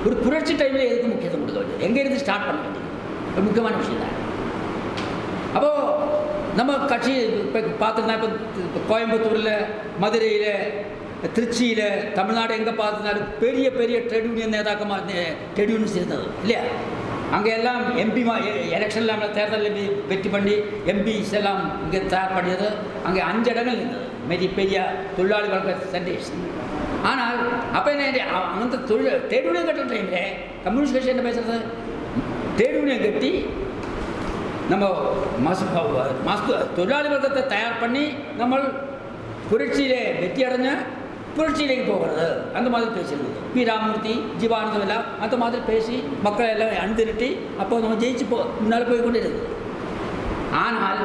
ஒரு புரட்சி டைமில் எதுக்கு முக்கியத்துவம் கொடுக்க வேண்டியது எங்கே இருந்து ஸ்டார்ட் பண்ண வேண்டியது ஒரு முக்கியமான விஷயம் தான் அப்போது நம்ம கட்சி இப்போ பார்த்துருந்தா இப்போ இப்போ கோயம்புத்தூரில் மதுரையில் திருச்சியில் தமிழ்நாடு எங்கே பார்த்துருந்தாலும் பெரிய பெரிய ட்ரேட் யூனியன் நேதாக்கமாக ட்ரேட் யூனியன்ஸ் இருந்தது இல்லையா அங்கே எல்லாம் எம்பி எலெக்ஷனில் நம்ம தேர்தலில் வெ- வெற்றி பண்ணி எம்பிஸ் எல்லாம் இங்கே தயார் பண்ணியது அங்கே அஞ்சு இடங்கள் இருந்தது மெதி பெரிய தொழிலாளி வர்க்க சென்டர்ஸ் ஆனால் அப்போ என்ன அ- அந்த தொழில் ட்ரேட் யூனியன் கட்டுற டைமில் கம்யூனிஸ்ட் கட்சி என்ன பேசுறது ட்ரேட் யூனியன் கட்டி நம்ம மஸ் மஸ் தொழிலாளி வர்க்கத்தை தயார் பண்ணி நம்ம புரட்சியிலே வெற்றி அடைஞ்ச புரட்சியிലേക്ക് போகிறது அந்த மாதிரி பேசியிருந்தது பி ராமூர்த்தி ஜீவானந்தம் எல்லாம் அந்த மாதிரி பேசி மக்களை எல்லாம் அணிதிரட்டி அப்போ நம்ம ஜெயிச்சு போ முன்னால் போய் கொண்டு இருந்தது ஆனால்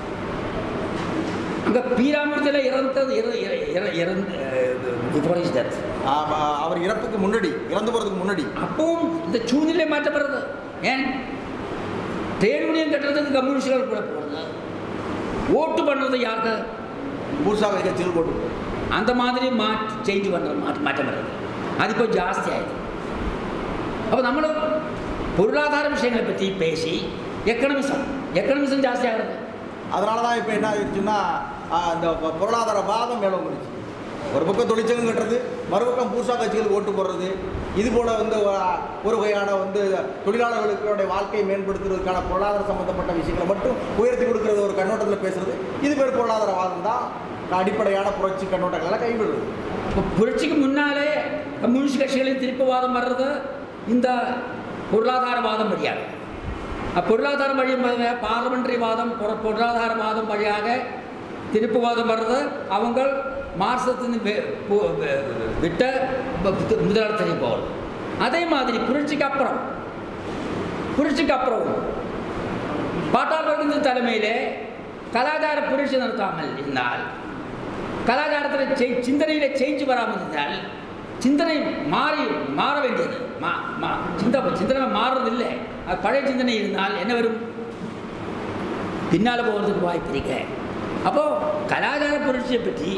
அங்கே பி ராமூர்த்தியில் இறந்தது இற- இற- இற- இறந்து before his death. ஆமா, அவர் இறப்புக்கு முன்னாடி இறந்து போறதுக்கு முன்னாடி அப்பவும் இந்த சூழ்நிலை மாற்றப்படுறது ஏன் ட்ரேட் யூனியன் கட்டுறதுக்கு கம்யூனிஸ்டுகள் கூட போகிறது ஓட்டு பண்ணுறது யாருக்கு பூர்சாவை கட்சியில் போட்டு அந்த மாதிரி மாற்றி சேஞ்ச் பண்ணுறது மாற்ற மாற்றம் வருது அது இப்போ ஜாஸ்தி ஆயிடுது அப்போ നമ്മൾ பொருளாதார விஷயங்களை பற்றி பேசி எக்கனமிசம் எக்கனமிசம் ஜாஸ்தி ஆகுது அதனால தான் இப்போ என்ன ஆயிடுச்சுன்னா ஆ, இந்த பொ- பொருளாதார வாதம் மேலே வந்துருச்சு ஒரு பக்கம் தொழிற்சங்கம் கட்டுறது மறுபக்கம் பூசா கட்சிகளுக்கு ஓட்டு போடுறது இது போல வந்து ஒ- ஒரு வகையான வந்து தொழிலாளர்களுடைய வாழ்க்கையை மேம்படுத்துறதுக்கான பொருளாதார சம்பந்தப்பட்ட விஷயங்களை மட்டும் உயர்த்தி கொடுக்கறது ஒரு கண்ணோட்டத்தில் பேசுறது இது பேர் பொருளாதார வாதம் தான் அடிப்படையான புரட்சி கண்ணோட்டங்களெல்லாம் கைவிடுறது இப்போ புரட்சிக்கு முன்னாலே கம்யூனிஸ்ட் கட்சிகளின் திருப்புவாதம் வர்றது இந்த பொருளாதாரவாதம் வழியாக அப் பொருளாதார வழி பார்லமெண்டரி வாதம் பொரு- பொருளாதாரவாதம் வழியாக திருப்புவாதம் வர்றது அவங்க மார்க்சத்தின் வெ- பு- வெ- விட்ட ப- பு- முதலாளித்தனை போகிறது அதே மாதிரி புரட்சிக்கு அப்புறம் புரட்சிக்கு அப்புறம் பாட்டாளர்களின் தலைமையிலே கலாச்சார புரட்சி நடத்தாமல் இருந்தால் கலாச்சாரத்தில் செய் சிந்தனையில் சேஞ்ச் வராமல் இருந்தால் சிந்தனை மாறி மாற வேண்டியது மா மா சிந்த சிந்தனை மாறுறதில்லை அது பழைய சிந்தனை இருந்தால் என்ன வரும் பின்னால் போகிறதுக்கு வாய்ப்பு இருக்கு அப்போது கலாச்சார புரட்சியை பற்றி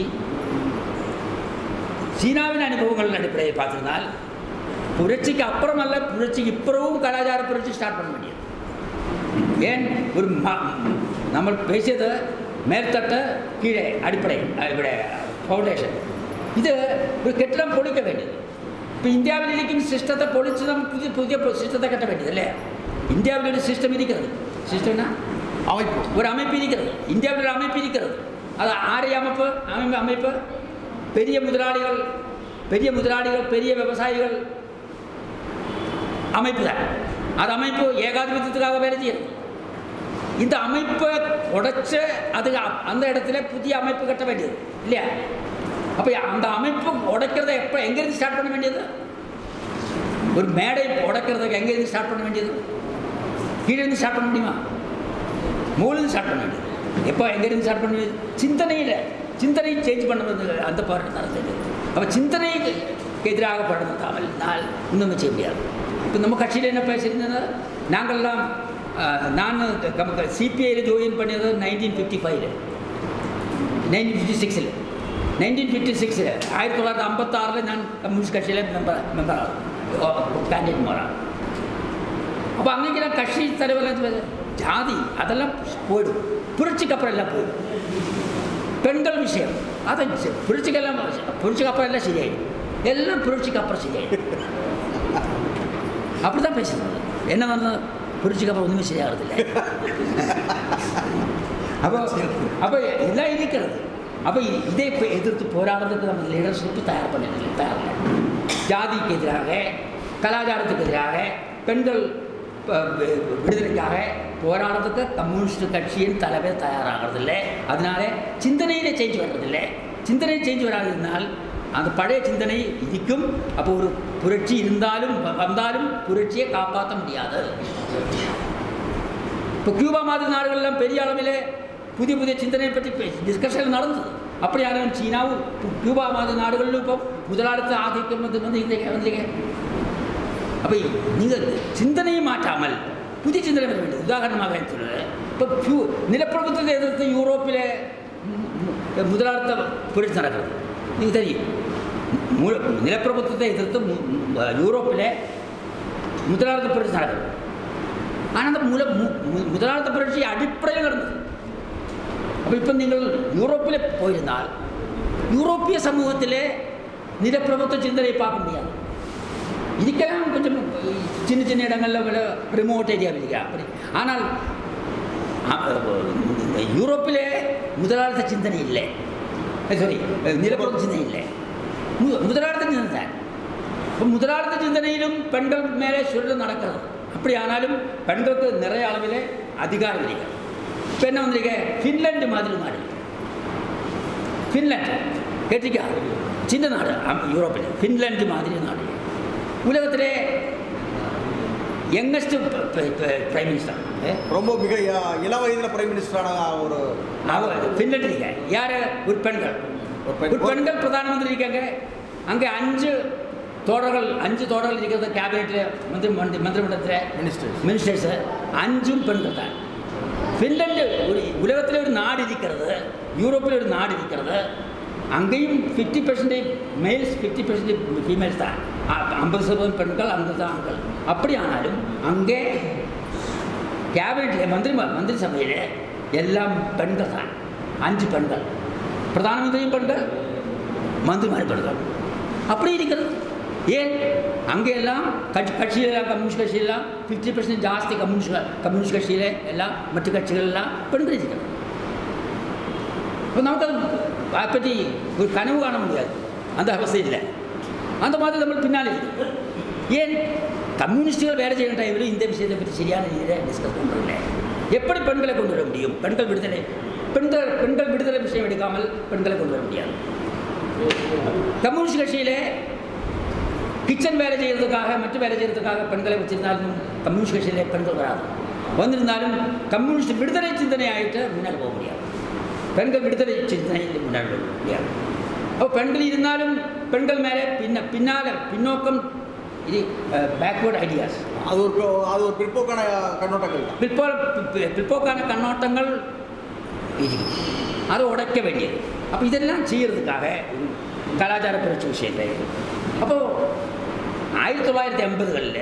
சீனாவின் அனுபவங்கள் அடிப்படையில் பார்த்திருந்தால் புரட்சிக்கு அப்புறமல்ல புரட்சிக்கு இப்புறவும் கலாச்சார புரட்சி ஸ்டார்ட் பண்ண வேண்டியது ஏன் ஒரு ம- நம்ம பேசியது மேல்தட்ட கீழே அடிப்படை அஹ் ഇവിടെ ஃபவுண்டேஷன் இது ஒரு கெட்டிடம் பொழிக்க வேண்டியது இப்போ இந்தியாவில் இருக்கும் சிஸ்டத்தை பொழிச்சு நம்ம புதிய புதிய சிஸ்டத்தை கட்ட வேண்டியது இல்லையா இந்தியாவில் ஒரு சிஸ்டம் இருக்கிறது சிஸ்டம்னா அமைப்பு ஒரு அமைப்பு இருக்கிறது இந்தியாவில் ஒரு அமைப்பு இருக்கிறது அது ஆரிய அமைப்பு அமைப்பு அமைப்பு பெரிய முதலாளிகள் பெரிய முதலாளிகள் பெரிய விவசாயிகள் அமைப்பு தான் அது அமைப்பு ஏகாதிபத்தியத்துக்காக வேலை செய்யுது இந்த அமைப்பை உடைச்சு அது அ- அந்த இடத்துல புதிய அமைப்பு கட்ட வேண்டியது இல்லையா அப்போ அந்த அமைப்பு உடைக்கிறத எப்போ எங்கேருந்து ஸ்டார்ட் பண்ண வேண்டியது ஒரு மேடை உடைக்கிறதுக்கு எங்கேருந்து ஸ்டார்ட் பண்ண வேண்டியது கீழே இருந்து ஸ்டார்ட் பண்ண முடியுமா மூலம் ஸ்டார்ட் பண்ண வேண்டியது எப்போ எங்கேருந்து ஸ்டார்ட் பண்ண வேண்டியது சிந்தனையில் சிந்தனை சேஞ்ச் பண்ணுறது அந்த பாட்டு நடந்தது அப்போ சிந்தனைக்கு எதிராக படுத்தாமல் நாள் இன்னொன்று செய்ய முடியாது இப்போ நம்ம கட்சியில் என்ன பேசியிருந்தது நாங்கள்லாம் அஹ், நான் சிபிஐயில் ஜாயின் பண்ணியது நைன்டீன் ஃபிஃப்டி ஃபைவ்ல நைன்டீன் ஃபிஃப்டி சிக்ஸில் நைன்டீன் ஃபிஃப்டி சிக்ஸில் ஆயிரத்தி தொள்ளாயிரத்தி ஐம்பத்தாறில் நான் கம்யூனிஸ்ட் கட்சியில் மெம்பர் மெம்பர் கேண்டிடேட் போகிறேன் அப்போ அன்னைக்கெல்லாம் கட்சி தலைவர் ஜாதி அதெல்லாம் போயிடும் புரட்சிக்கு அப்புறம் எல்லாம் போயிடும் பெண்கள் விஷயம் அதை ச- புரட்சிக்கெல்லாம் புரட்சிக்கு அப்புறம் எல்லாம் சரியாயிடும் எல்லாம் புரட்சிக்கு அப்புறம் சரியாயிடும் அப்படி தான் பேசுறது என்ன பண்ணணும் புரட்சிக்கு அப்புறம் ஒன்றுமே சரியாகிறது இல்லை அப்போ அப்போ எல்லாம் இருக்கிறது அப்போ இதை இப்போ எதிர்த்து போராடுறதுக்கு நம்ம லீடர்ஷிப்பு தயார் பண்ணிடல தயார் இல்லை. ஜாதிக்கு எதிராக கலாச்சாரத்துக்கு எதிராக பெண்கள் ப- வி- விடுதலைக்காக போராடுறதுக்கு கம்யூனிஸ்ட் கட்சியின் தலைவர் தயாராகிறதில்லை அதனால சிந்தனையிலே சேஞ்ச் வர்றதில்லை சிந்தனை சேஞ்ச் வராததினால் அந்த பழைய சிந்தனை இருக்கும் அப்போ ஒரு புரட்சி இருந்தாலும் வ- வந்தாலும் புரட்சியை காப்பாற்ற முடியாது இப்போ கியூபா மாதிரி நாடுகள்லாம் பெரிய அளவில் புதிய புதிய சிந்தனையை பற்றி டிஸ்கஷன் நடந்தது அப்படியான சீனாவும் கு- கியூபா மாதிரி நாடுகளிலும் இப்போ முதலாளித்த ஆதிக்கம் வந்து வந்து இந்த வந்தீங்க அப்போ நீங்கள் சிந்தனையை மாற்றாமல் புதிய சிந்தனை வர வேண்டியது உதாரணமாக சொல்லுறேன் இப்போ பியூ நிலப்பிரபுத்துவத்தை எதிர்த்து யூரோப்பில் மு- மு- முதலாளித்த புரட்சி நடக்கிறது நீங்கள் தெரியும் மு- நிலப்பிரபுத்துவத்தை எதிர்த்து மு- மு- யூரோப்பில் முதலாளித்த புரட்சி நடக்குது ஆனால் அந்த முல மு- மு- முதலாளித்த புரட்சி அடிப்படையில் நடந்தது அப்போ இப்போ நீங்கள் யூரோப்பில் போயிருந்தால் யூரோப்பிய சமூகத்திலே நிலப்பிரபுத்துவ சிந்தனையை பார்க்க முடியாது இதுக்கெல்லாம் கொஞ்சம் சின்ன சின்ன இடங்களில் ரிமோட் ஏரியாவில் இருக்கா அப்படி ஆனால் அ- இந்த யூரோப்பிலே முதலாளித்த சிந்தனை இல்லை சாரி நிலப்பிரபுத்துவ சிந்தனை இல்லை மு- முதலாளித்த சிந்தனை தான் இப்போ முதலாளித்த சிந்தனையிலும் பெண்கள் மேலே சுழல் நடக்கிறது அப்படி ஆனாலும் பெண்களுக்கு நிறைய அளவில் அதிகாரம் இருக்கு இப்போ என்ன வந்திருக்க ஃபின்லாண்டு மாதிரி நாடு ஃபின்லாண்டு கேட்டிருக்கா சின்ன நாடு ஆம், யூரோப்பில் ஃபின்லாண்டு மாதிரி நாடு உலகத்திலே யங்கஸ்ட் பிரைம் மினிஸ்டர் ரொம்ப மிக அஹ், இள வயதில் பிரைம் மினிஸ்டரான ஒரு ஃபின்லாண்டு இருக்க யார் ஒரு பெண்கள் ஒரு பெண். ஒரு பெண்கள் பிரதான மந்திரி இருக்காங்க அங்கே அஞ்சு தோழர்கள் அஞ்சு தோழர்கள் இருக்கிறது கேபினெட்டில் மந்திரி மந்திரி மந்திரிமன்றத்தில் மினிஸ்டர் மினிஸ்டர்ஸ் அஞ்சும் பெண்கள் தான் ஃபின்லாண்டு ஒரு உலகத்தில் ஒரு நாடு இருக்கிறது யூரோப்பில் ஒரு நாடு இருக்கிறது அங்கேயும் fifty percentage males fifty percentage females தான் அ- ஐம்பது சதவீதம் பெண்கள் அந்த தான் ஆண்கள் அப்படி ஆனாலும் அங்கே கேபினெட்டில் மந்திரி மந்திரி சபையில் எல்லாம் பெண்கள் தான் அஞ்சு பெண்கள் பிரதான மந்திரியும் பெண்கள் மந்திரிமாரி பெண்கள் அப்படி இருக்கிறது ஏன் அங்கே எல்லாம் கட்சி கட்சியெல்லாம் கம்யூனிஸ்ட் கட்சியெல்லாம் ஃபிஃப்டி பர்சன்ட் ஜாஸ்தி கம்யூனிஸ்ட் கம்யூனிஸ்ட் கட்சியில் எல்லாம் மற்ற கட்சிகள் எல்லாம் பெண்கள் இருக்கிறது இப்போ நமக்கு அது அதை பற்றி ஒரு கனவு காண முடியாது அந்த அவസ്ഥை இல்லை அந்த மாதிரி நம்ம பின்னால் இருக்குது ஏன் கம்யூனிஸ்டுகள் வேலை செய்கிற டைமில் இந்த விஷயத்தை பற்றி சரியான ரீதியில் டிஸ்கஸ் பண்ணுறதில்ல எப்படி பெண்களை கொண்டு வர முடியும் பெண்கள் விடுதலை பெண்கள் பெண்கள் விடுதலை விஷயம் எடுக்காமல் பெண்களை கொண்டு வர முடியாது கம்யூனிஸ்ட் கட்சியிலே கிச்சன் வேலை செய்கிறதுக்காக மற்ற வேலை செய்கிறதுக்காக பெண்களை வச்சிருந்தாலும் கம்யூனிஸ்ட் கட்சியிலே பெண்கள் வராது வந்திருந்தாலும் கம்யூனிஸ்ட் விடுதலை சிந்தனை ஆகிட்டு முன்னால் போக முடியாது பெண்கள் விடுதலை சிந்தனையில் முன்னால் போக முடியாது அப்போ பெண்கள் இருந்தாலும் பெண்கள் மேலே பின்ன பின்னால் பின்னோக்கம் இது பேக்வேர்ட் ஐடியாஸ் அது ஒரு பி- அது ஒரு பிற்போக்கான கண்ணோட்டங்கள் தான் பிற்போ பி- பிற்போக்கான கண்ணோட்டங்கள் இருக்குது அதை உடைக்க வேண்டியது அப்போ இதெல்லாம் செய்யறதுக்காக கலாச்சார புரட்சி விஷயத்தை அப்போது ஆயிரத்தி தொள்ளாயிரத்தி எண்பதுகளில்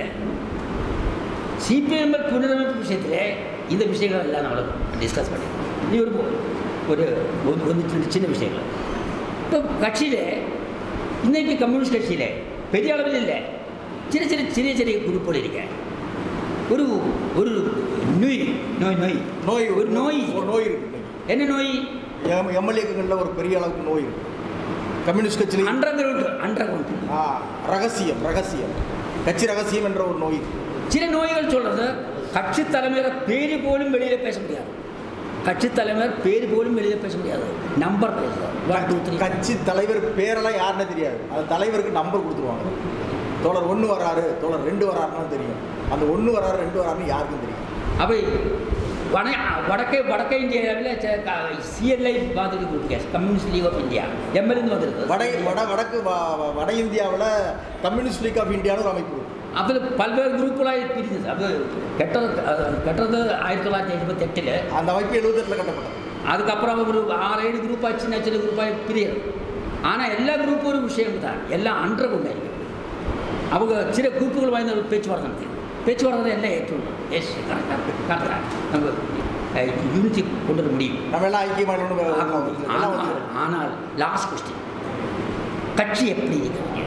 சிபிஎம் புனரமைப்பு விஷயத்தில் இந்த விஷயங்கள் எல்லாம் நம்மளுக்கு டிஸ்கஸ் பண்ணியிருக்கோம் இது ஒரு ஒரு ஒரு- ஒரு சின்ன சின்ன விஷயங்கள் இப்போ கட்சியில் இன்னைக்கு கம்யூனிஸ்ட் கட்சியில் பெரிய அளவில் இல்லை சின்ன சின்ன சிறிய சிறிய குரூப்புகள் இருக்கேன் ஒரு ஒரு நோய் நோய் நோய் நோய் ஒரு நோய் ஒரு நோய் இருக்கு என்ன நோய் எம்எல்ஏக்களில் ஒரு பெரிய அளவுக்கு நோய் இருக்கு கம்யூனிஸ்ட் கட்சியில் அண்டர் கிரவுண்ட் அண்டர் கிரவுண்ட் ஆ, ரகசியம் ரகசியம் கட்சி ரகசியம் என்ற ஒரு நோய் இருக்கு. சில நோய்கள் சொல்றது கட்சி தலைமையோட பேரு போலும் வெளியில பேச முடியாது கட்சி தலைவர் பேரு போலும் வெளியில பேச முடியாது நம்பர் பேசுவார் ஒன் டூ த்ரீ கட்சி தலைவர் பேரெல்லாம் யாருன்னு தெரியாது அந்த தலைவருக்கு நம்பர் கொடுத்துருவாங்க தோழர் ஒன்று வராரு தோழர் ரெண்டு வராருன்னு தெரியும் அந்த ஒன்று வராரு ரெண்டு வராருன்னு யாருக்கும் தெரியும் அவை வட வடக்கே வடக்கே இந்தியாவில் சிஎல்ஐ மாதிரி group case communist league of India எம்எல்ஏந்து வந்திருக்கு வட வட வடக்கு வ- வ- வட இந்தியாவில் கம்யூனிஸ்ட் லீக் ஆஃப் இந்தியான்னு ஒரு அமைப்பு இருக்கு. அது பல்வேறு குரூப்புகளாக பிரிஞ்சது அது கெட்டது அது கெட்டது ஆயிரத்தி தொள்ளாயிரத்தி எழுபத்தெட்டில் அந்த அமைப்பு எழுபத்தெட்டில் கட்டப்பட்டது அதுக்கப்புறம் ஒரு ஆறு ஏழு குரூப்பாக சின்ன சின்ன குரூப்பாக பிரியும் ஆனால் எல்லா குரூப்பும் ஒரு விஷயம் தான் எல்லாம் அண்டர் கொண்டாயிருக்கு அவங்க சில குரூப்புகள் வாய்ந்த பேச்சுவார்த்தை நடத்தி பேச்சுவார்த்தை எல்லாம் ஏற்றுள்ளோம் எஸ் கரெக்டாக கரெக்டாக நம்ம யூனிட்டி கொண்டு வர முடியும் நம்ம எல்லாம் ஐக்கியமாக ஒண்ணு எல்லாம் ஆனால் ஒத்துக்கிறோம். ஆனால் லாஸ்ட் கொஸ்டின் கட்சி எப்படி இருக்கிறீங்க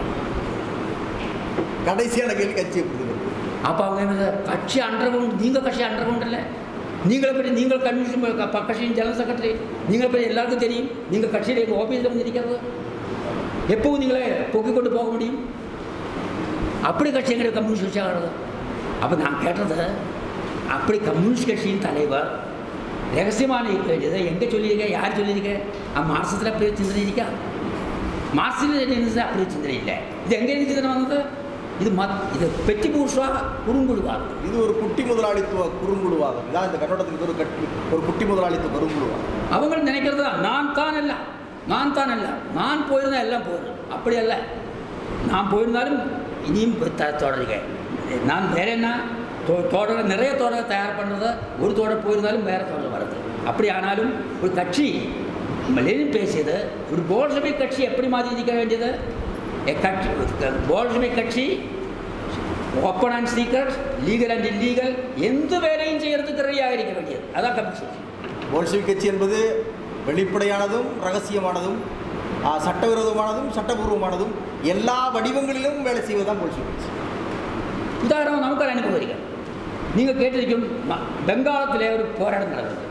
கடைசியான கேள்வி கட்சி எப்படி இருக்கு? அப்போ அவங்க என்ன கட்சி அண்டர்கிரவுண்ட் நீங்கள் கட்சி அண்டர்கிரவுண்ட் இல்லை நீங்களை பற்றி நீங்கள் கன்வென்ஷன் கட்சியின் ஜெனரல் செக்ரட்டரி நீங்களை பற்றி எல்லாருக்கும் தெரியும் நீங்கள் கட்சியில் எங்கள் ஆஃபீஸில் வந்து இருக்கிறது எப்பவும் நீங்களே போக்கிக் கொண்டு போக முடியும் அப்படி கட்சி எங்களுக்கு கம்யூனிஸ்ட் கட்சி ஆகிறது அப்போ நான் கேட்டது அப்படி கம்யூனிஸ்ட் கட்சியின் தலைவர் ரகசியமான இருக்க வேண்டியதை எங்கே சொல்லியிருக்க யார் சொல்லியிருக்க ஆ மார்க்சத்தில் அப்படி ஒரு சிந்தனை இருக்கா மார்க்சில் இருந்தது அப்படி ஒரு சிந்தனை இல்லை இது எங்கே இருந்து சிந்தனை வந்தது இது மத் இது பெட்டி பூர்ஷா குறுங்குழுவார் இது ஒரு குட்டி முதலாளித்துவ குறுங்குழுவாதம் இதான் இந்த கண்ணோட்டத்துக்கு ஒரு கட்டி ஒரு குட்டி முதலாளித்துவ குறுங்குழுவாதம் அவங்க நினைக்கிறது தான் நான் தான் அல்ல நான் தான் அல்ல நான் போயிருந்தா எல்லாம் போயிடும் அப்படி அல்ல நான் போயிருந்தாலும் இனியும் போய் த தொடருங்க நான் வேற என்ன தோ தோடரை நிறைய தோடரை தயார் பண்ணுறத ஒரு தோடர் போயிருந்தாலும் வேறு தோடர் வருது அப்படி ஆனாலும் ஒரு கட்சி லெனின் பேசியது ஒரு போல்ஷமிக் கட்சி எப்படி மாதிரி இருக்க வேண்டியது எ கட்சி போல்ஷமிக் கட்சி open and secret legal and illegal எந்த வேலையும் செய்யறதுக்கு ரெடியாக இருக்க வேண்டியது அதான் கம்யூனிஸ்ட் போல்ஷிவிக் கட்சி என்பது வெளிப்படையானதும் ரகசியமானதும் ஆ, சட்டவிரோதமானதும் சட்டபூர்வமானதும் எல்லா வடிவங்களிலும் வேலை செய்வது தான் போல்ஷிவிக் கட்சி உதாரணம் நமக்கு அனுப்பி வருக நீங்கள் கேட்டிருக்கும் ம- பெங்காலத்திலே ஒரு போராட்டம் நடந்தது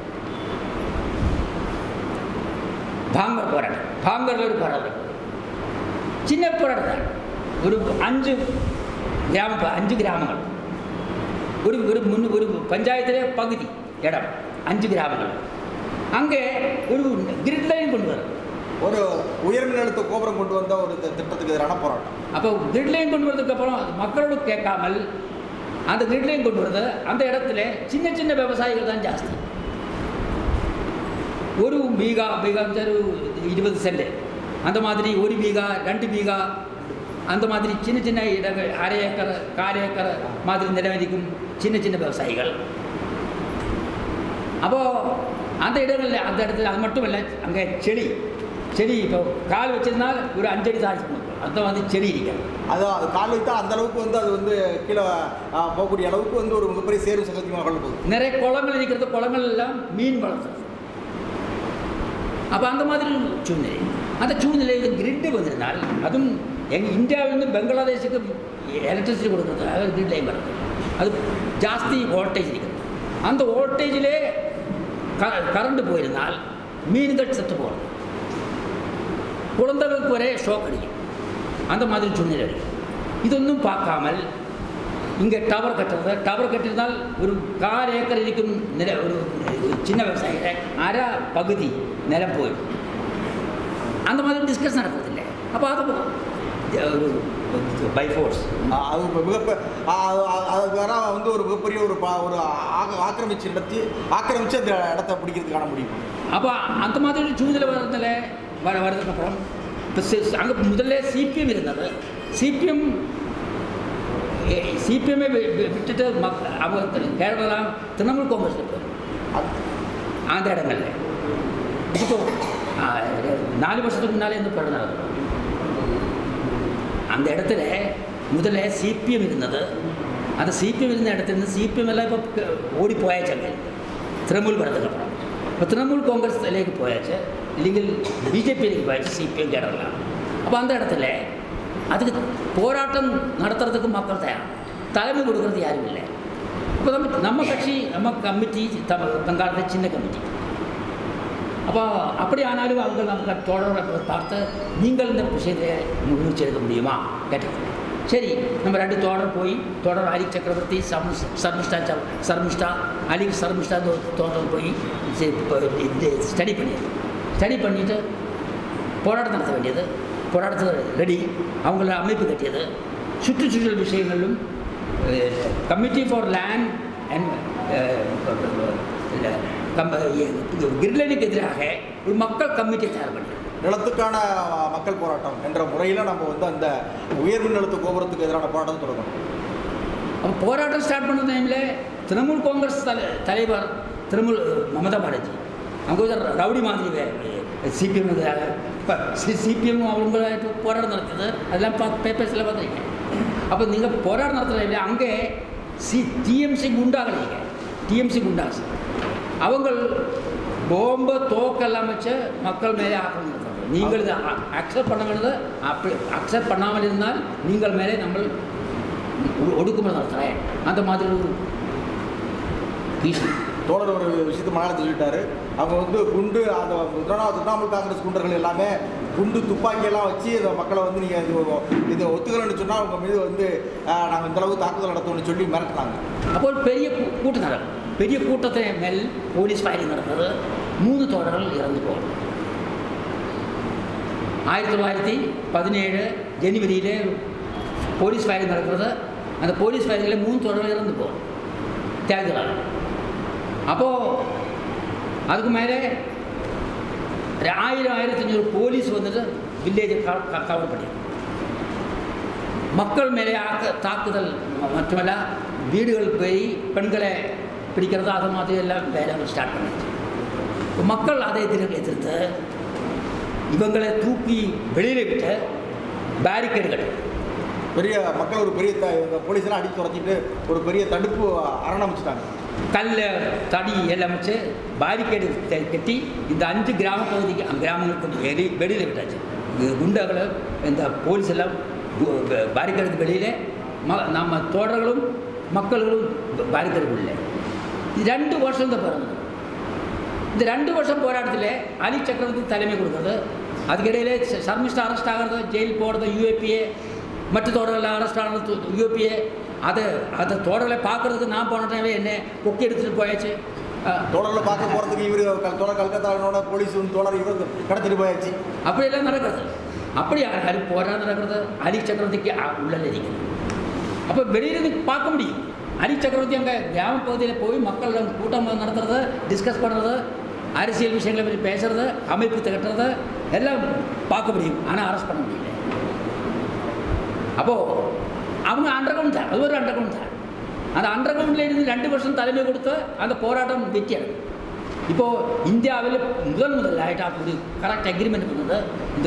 பாங்கர் போராட்டம் பாங்கரில் ஒரு போராட்டம் நடந்தது. சின்ன போராட்டம் தான். ஒரு அஞ்சு கிராம அஞ்சு கிராமங்கள் ஒரு ஒரு முன் ஒரு பஞ்சாயத்திலே பகுதி இடம் அஞ்சு கிராமங்கள் அங்கே ஒரு கிரிட் லைன் கொண்டு வரும் ஒரு உயர்மின்னழுத்த கோபுரம் கொண்டு வந்த ஒரு தி- திட்டத்துக்கு எதிரான போராட்டம் அப்போ கிரிட் லைன் கொண்டு வரதுக்கு அப்புறம் மக்களோட கேட்காமல் அந்த கிரிட் லைன் கொண்டு வரது அந்த இடத்துல சின்ன சின்ன விவசாயிகள் தான் ஜாஸ்தி ஒரு பீகா பீகா ஒரு இருபது சென்ட் அந்த மாதிரி ஒரு பீகா ரெண்டு பீகா அந்த மாதிரி சின்ன சின்ன இடங்கள் அரை ஏக்கர் கால் ஏக்கர் மாதிரி நிலவரிக்கும் சின்ன சின்ன விவசாயிகள் அப்போது அந்த இடங்களில் அந்த இடத்துல அது மட்டும் இல்லை அங்கே செடி செடி இப்போ கால் வச்சிருந்தால் ஒரு அஞ்சடி தாழ்ச்சி அந்த வந்து செடி இருக்கிறது அதான் அது கால் வைத்தா அந்த அளவுக்கு வந்து அது வந்து கீழே ஆ, போகக்கூடிய அளவுக்கு வந்து ஒரு மிகப்பெரிய சேரும் சகத்தியமாக கொள்ள போகுது நிறைய குளங்கள் இருக்கிறது குளங்கள் எல்லாம் மீன் வளர்த்துறது அப்போ அந்த மாதிரி ஒரு சூழ்நிலை அந்த சூழ்நிலையில் கிரிட்டு வந்திருந்தால் அதுவும் எங்கள் இந்தியாவிலிருந்து பெங்களாதேஷுக்கு எலக்ட்ரிசிட்டி கொடுக்குறதுக்காக கிரிட் லைன் வருது அது ஜாஸ்தி வோல்டேஜ் இருக்கிறது அந்த வோல்டேஜிலே க கரண்ட் போயிருந்தால் மீன்கள் செத்து போகிறது குழந்தைகளுக்கு ஒரே ஷோக் அடிக்கும் அந்த மாதிரி சூழ்நிலை இருக்கு இதொன்னும் பார்க்காமல் இங்கே டவர் கட்டுறது டவர் கட்டியிருந்தால் ஒரு கால் ஏக்கர் இருக்கும் நில ஒரு ஒரு சின்ன விவசாயிகள் அரை பகுதி நிலம் போயிடும் அந்த மாதிரி டிஸ்கஸ் நடக்கிறதில்லை அப்போ அது ஒரு பை ஃபோர்ஸ் ஆ, அது மிக அது வேற வந்து ஒரு மிகப்பெரிய ஒரு பா- ஒரு ஆக- ஆக்கிரமிச்சு இடத்தி ஆக்கிரமிச்சு அந்த இடத்த பிடிக்கிறதுக்கான முடியும் அப்போ அந்த மாதிரி ஒரு சூழ்நிலை வர்றதுல வர வர்றதுக்கப்புறம் இப்போ அங்கே முதல்ல சிபிஎம் இருந்தது சிபிஎம் சிபிஎம்மை விட்டுட்டு மக் அவங்க கேரளா திரிணாமுல் காங்கிரஸில் போயிடும் அது- அந்த இடங்கள்ல இப்போ ஆ, நாலு வருஷத்துக்கு முன்னாலே இந்த படம் நடக்கும் அந்த இடத்துல முதல்ல சிபிஎம் இருந்தது அந்த சிபிஎம் இருந்த இடத்துல இருந்து சிபிஎம் எல்லாம் இப்போ க- ஓடி போயாச்சு அங்கே திரிணாமுல் வரதுக்கு அப்புறம் இப்போ திரிணாமுல் காங்கிரஸ்லேக்கு போயாச்சு இல்லைங்கள் பிஜேபியிലേക്ക് போயாச்சு சிபிஎம் கேரளா அப்போ அந்த இடத்துல அதுக்கு போராட்டம் நடத்துறதுக்கு மக்கள் தயார் தலைமை கொடுக்கறது யாரும் இல்லை அப்போ நம்ம நம்ம கட்சி நம்ம கமிட்டி தம பெங்காலத்தில் சின்ன கமிட்டி அப்போ அப்படி ஆனாலும் அவங்க நமக்கு தொடரை பார்த்து நீங்கள் இந்த விஷயத்தை முயற்சி எடுக்க முடியுமா கேட்டது சரி நம்ம ரெண்டு தோழர் போய் தொடர் அலி சக்கரவர்த்தி சர்ம சர்மிஷ்டா ச- சர்மிஷ்டா அலி சர்மிஷ்டா இந்த தோழர் போய் சரி, இப்போ இது ஸ்டடி பண்ணியது ஸ்டடி பண்ணிவிட்டு போராட்டம் நடத்த வேண்டியது போராட்டத்தை ரெடி அவங்கள அமைப்பு கட்டியது சுற்றுச்சூழல் விஷயங்களிலும் கமிட்டி ஃபார் லேண்ட் அண்ட் கிர்லனுக்கு எதிராக ஒரு மக்கள் கமிட்டி தயார் பண்ணியது நிலத்துக்கான ஆ, மக்கள் போராட்டம் என்ற முறையில் நம்ம வந்து அந்த உயர் மின்னழுத்த கோபுரத்துக்கு எதிரான போராட்டம் தொடங்கணும் அப்போ போராட்டம் ஸ்டார்ட் பண்ண டைமில் திரிணாமுல் காங்கிரஸ் தலை தலைவர் திரிணாமுல் மமதா பானர்ஜி அவங்க வந்து ரவுடி மாதிரி சிபிஎம் இப்போ சிபிஎம் அவங்களாയിട്ട് போராட்டம் நடத்துது அதெல்லாம் பார்த்து பேப்பர்ஸில் பார்த்துருக்கேன் அப்போ நீங்கள் போராட்டம் நடத்துகிற அங்கே சி டிஎம்சி குண்டாக நீங்கள் டிஎம்சி குண்டாஸ் அவங்க போம்பு தோக்கெல்லாம் வச்சு மக்கள் மேலே ஆக்கிரமம் நடத்துறாங்க நீங்கள் இதை அக்செப்ட் பண்ண வேண்டியது அப்படி அக்செப்ட் பண்ணாமல் இருந்தால் நீங்கள் மேலே நம்ம ஒடு- ஒடுக்குமுறை நடத்துகிறேன் அந்த மாதிரி ஒரு பீஷ்ணி தோழர் ஒரு விஷயத்தை மலையாளத்தில் சொல்லிட்டாரு அவங்க வந்து குண்டு அந்த திரிணாமுல் திரிணாமுல் காங்கிரஸ் குண்டர்கள் எல்லாமே குண்டு துப்பாக்கியெல்லாம் வச்சு இந்த மக்களை வந்து நீங்கள் இது இதை ஒத்துக்கலன்னு சொன்னால் அவங்க மீது வந்து நாங்கள் இந்த அளவுக்கு தாக்குதல் நடத்துவோம்னு சொல்லி மிரட்டினாங்க அப்போ ஒரு பெரிய கூ- கூட்டம் நடக்கும் பெரிய கூட்டத்தை மேல் போலீஸ் ஃபயரிங் நடந்தது மூணு தோழர்கள் இறந்து போகும் ஆயிரத்தி தொள்ளாயிரத்தி பதினேழு ஜனவரியிலே போலீஸ் ஃபயரிங் நடக்கிறது அந்த போலீஸ் ஃபயரிங்கில் மூணு தோழர்கள் இறந்து போகும் தியாகிகளால் அப்போது அதுக்கு மேலே ஒரு ஆயிரம் ஆயிரத்தி அஞ்சூறு போலீஸ் வந்துட்டு வில்லேஜை கவர் பண்ணி மக்கள் மேலே ஆக்க தாக்குதல் ம- மட்டுமல்ல வீடுகள் போய் பெண்களை பிடிக்கிறது அது மாதிரி எல்லாம் வேலைகள் ஸ்டார்ட் பண்ணிச்சு இப்ப மக்கள் அதை எதிர் எதிர்த்து இவங்களை தூக்கி வெளியில் விட்டு பேரிகேடு கட்டு பெரிய மக்கள் ஒரு பெரிய த- இந்த போலீஸ்லாம் அடிச்சு துரத்திட்டு ஒரு பெரிய தடுப்பு அரண் அமைச்சிட்டாங்க கல் தடி எல்லாம் வச்சு பாரிகேடு த- கட்டி இந்த அஞ்சு கிராம பகுதிக்கு அந்த கிராமங்களுக்கு வெளி வெளியில் விட்டாச்சு இது குண்டாக்களை இந்த போலீஸ் எல்லாம் பாரிகேடுக்கு வெளியில் ம நம்ம தோழர்களும் மக்களும் பாரிகேடுக்கு இல்லை இது ரெண்டு வருஷம் தான் பிறந்தது இந்த ரெண்டு வருஷம் போராட்டத்தில் அலி சக்கரவர்த்தி தலைமை கொடுக்குறது அதுக்கிடையிலே சர்மிஸ்டர் அரெஸ்ட் ஆகிறது ஜெயில் போகிறது யூஏபிஏ மற்ற தோழர்கள் அரெஸ்ட் ஆகிறது யூஏபிஏ அதை அந்த தோழர்களை பார்க்கறதுக்கு நான் போன டைமே என்ன கொக்கி எடுத்துகிட்டு போயாச்சு அஹ், தோழர்ல பார்க்க போறதுக்கு இவர் தோழர் கல்கத்தாவினோட போலீஸ் வந்து தோழர் இவர் கடத்திட்டு போயாச்சு அப்படியெல்லாம் நடக்கிறது அப்படி அலி போராட்டம் நடக்கிறது அலி சக்கரவர்த்திக்கு அ- உள்ள இருக்குது அப்போ வெளியிலிருந்து பார்க்க முடியும் அலி சக்கரவர்த்தி அங்கே கிராம பகுதியில் போய் மக்கள் கூட்டம் நடத்துறது டிஸ்கஸ் பண்ணுறது அரசியல் விஷயங்களை பற்றி பேசுறது அமைப்பு திகட்டுறது எல்லாம் பார்க்க முடியும் ஆனால் அரெஸ்ட் பண்ண முடியல அப்போது அவங்க அண்டர் கிரவுண்ட் தான் அது ஒரு அண்டர் கிரவுண்ட் தான் அந்த அண்டர் கிரவுண்டில் இருந்து ரெண்டு வருஷம் தலைமை கொடுத்து அந்த போராட்டம் வெற்றியது இப்போது இந்தியாவில் முதல் முதலாயிட்டு அப்படி கரெக்ட் அக்ரிமெண்ட் பண்ணது இந்த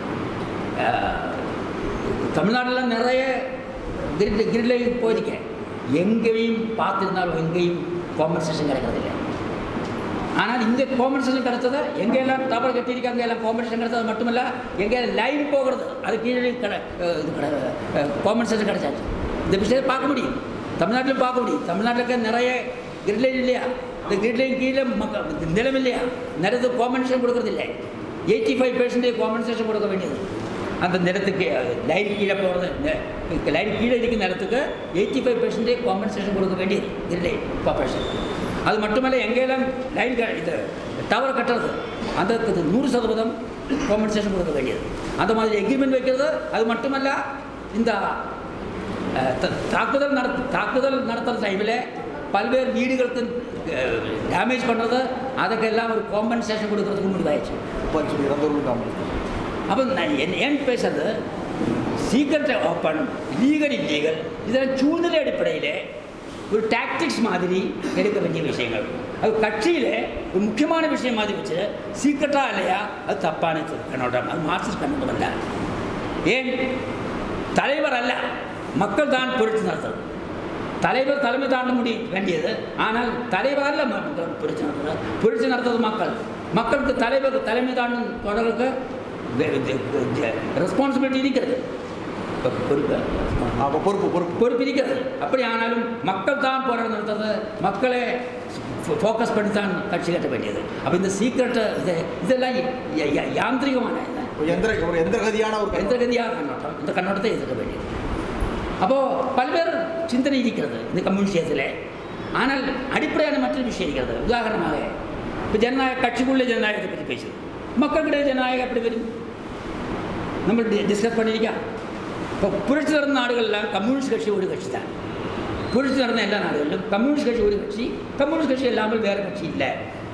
அஹ், தமிழ்நாட்டில் நிறைய கிரிட் கிரிட்லையும் போயிருக்கேன் எங்கேயும் பார்த்துருந்தாலும் எங்கேயும் காம்பன்சேஷன் கிடைக்கிறதில்ல ஆனால் இந்த காம்பன்சேஷன் கிடைச்சது எங்கெல்லாம் டவர் கட்டியிருக்காங்க எல்லாம் காம்பன்சேஷன் கிடைச்சது மட்டுமல்ல எங்கே லைன் போகிறது அது கீழே கடை அஹ் இது கடை காம்பன்சேஷன் கிடைச்சாச்சு இந்த விஷயத்தை பார்க்க முடியும் தமிழ்நாட்டிலும் பார்க்க முடியும் தமிழ்நாட்டுக்கு நிறைய கிரிட் லைன் இல்லையா இந்த கிரிட் லைன் கீழே மக்கள் நிலம் இல்லையா நிறைய காம்பன்சேஷன் கொடுக்கறது இல்லை எயிட்டி ஃபைவ் பெர்சன்டேஜ் காம்பன்சேஷன் கொடுக்க வேண்டியது அந்த நிலத்துக்கு லைன் கீழே போகிறது லைன் கீழே இருக்கிற நிலத்துக்கு எயிட்டி ஃபைவ் பெர்சன்டேஜ் காம்பன்சேஷன் கொடுக்க வேண்டியது இல்லை கார்பரேஷன் அது மட்டுமல்ல எங்கெல்லாம் லைன் க- இது டவர் கட்டுறது அந்த இது நூறு சதவீதம் காம்பன்சேஷன் கொடுக்க வேண்டியது அந்த மாதிரி எக்ரிமெண்ட் வைக்கிறது அது மட்டுமல்ல இந்த அஹ், த- தாக்குதல் நடத்து தாக்குதல் நடத்துகிற டைமில் பல்வேறு வீடுகளுக்கு டேமேஜ் பண்ணுறது அதுக்கெல்லாம் ஒரு காம்பன்சேஷன் கொடுக்கறதுக்கு முடிவாயிடுச்சு போச்சு இறந்தவர்களுக்கு அப்போ நான் என் ஏன் பேசுறது சீக்கிரத்தை ஓப்பன் லீகல் இல்லீகல் இதெல்லாம் சூழ்நிலை அடிப்படையில் ஒரு டாக்டிக்ஸ் மாதிரி எடுக்க வேண்டிய விஷயங்கள் அது கட்சியில் ஒரு முக்கியமான விஷயம் மாதிரி வச்சு சீக்கிரட்டா இல்லையா அது தப்பான கண்ணோட்டம் அது மார்க்சிஸ்ட் கண்ணோட்டம் அல்ல ஏன் தலைவர் அல்ல மக்கள் தான் புரட்சி நடத்துறது தலைவர் தலைமை தாண்ட முடிய வேண்டியது ஆனால் தலைவர் அல்ல மக்கள் புரட்சி நடத்துறது புரட்சி நடத்துறது மக்கள் மக்களுக்கு தலைவர் தலைமை தாண்டும் தொடர்களுக்கு ரெஸ்பான்சிபிலிட்டி இருக்கிறது பொ- பொறுப்பு அப்போ பொறுப்பு பொறுப்பு பொறுப்பு இருக்கிறது அப்படி ஆனாலும் மக்கள் தான் போராட்டம் நடத்துறது மக்களை ஃபோக்கஸ் பண்ணி தான் கட்சி கட்ட வேண்டியது அப்போ இந்த சீக்கிரட்டை இது இதெல்லாம் ய- ய- யாந்திரிகமான இது ஒரு எந்திர ஒரு எந்திரகதியான ஒரு எந்த கதியாக கண்ணோட்டம் இந்த கண்ணோட்டத்தை எதிர்க்க வேண்டியது அப்போது பல்வேறு சிந்தனை இருக்கிறது இந்த கம்யூனிஸ்டியத்தில் ஆனால் அடிப்படையான மற்றொரு விஷயம் இருக்கிறது உதாரணமாக இப்போ ஜனநாயக கட்சிக்குள்ளே ஜனநாயகத்தை பற்றி பேசுது மக்கள்கிட்ட ஜனநாயகம் எப்படி வரும் நம்ம டிஸ்கஸ் பண்ணியிருக்கா இப்போ புரட்சி நடந்த நாடுகள்லாம் கம்யூனிஸ்ட் கட்சி ஒரு கட்சி தான் புரட்சி நடந்த எல்லா நாடுகளிலும் கம்யூனிஸ்ட் கட்சி ஒரு கட்சி கம்யூனிஸ்ட் கட்சி இல்லாமல் வேறு கட்சி இல்லை